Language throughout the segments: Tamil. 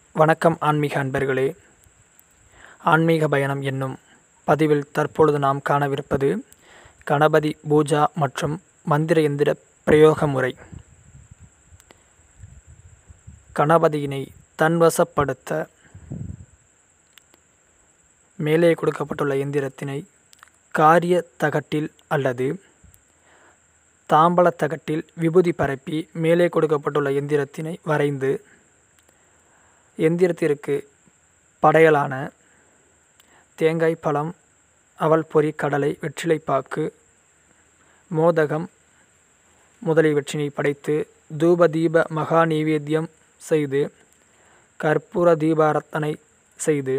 வணக்கம் ஆன்மீக அன்பர்களே ஆன்மீக பயணம் என்னும் பதிவில் தற்பொழுது நாம் காணவிருப்பது கணபதி பூஜா மற்றும் மந்திர எந்திர பிரயோக முறை கணபதியினை தன்வசப்படுத்த மேலே கொடுக்கப்பட்டுள்ள எந்திரத்தினை காரிய தகட்டில் அல்லது தாம்பல தகட்டில் விபூதி பரப்பி மேலே கொடுக்கப்பட்டுள்ள எந்திரத்தினை வரைந்து எந்திரத்திற்கு படையலான தேங்காய் பழம் அவல் பொரி கடலை வெற்றிலைப்பாக்கு மோதகம் முதலியவற்றினை படைத்து தூப தீப மகா நைவேத்தியம் செய்து கற்பூர தீபாரத்தனை செய்து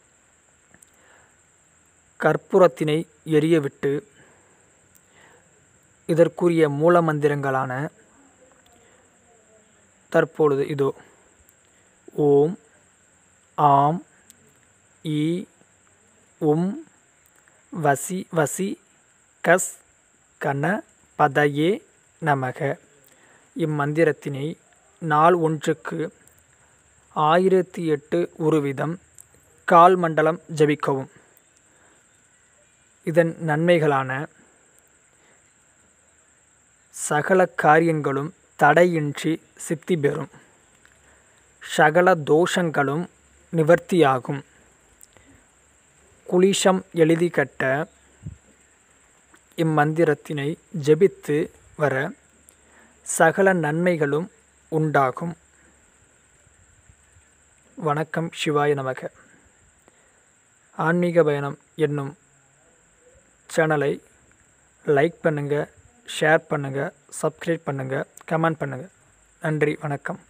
கற்பூரத்தினை எரியவிட்டு இதற்குரிய மூல மந்திரங்களான தற்பொழுது இதோ ஓம் ஆம் ஈ உம் வசி வசி கஸ் கண பதயே நமக இம்மந்திரத்தினை நாள் ஒன்றுக்கு ஆயிரத்தி எட்டு உருவிதம் கால் மண்டலம் ஜபிக்கவும் இதன் நன்மைகளான சகல காரியங்களும் தடையின்றி சித்தி பெறும் சகல தோஷங்களும் நிவர்த்தியாகும் குளிஷம் எழுதி கட்ட இம்மந்திரத்தினை ஜெபித்து வர சகல நன்மைகளும் உண்டாகும் வணக்கம் சிவாய நமக ஆன்மீக பயணம் என்னும் சேனலை லைக் பண்ணுங்கள் ஷேர் பண்ணுங்கள் சப்ஸ்கிரைப் பண்ணுங்கள் கமெண்ட் பண்ணுங்கள் நன்றி வணக்கம்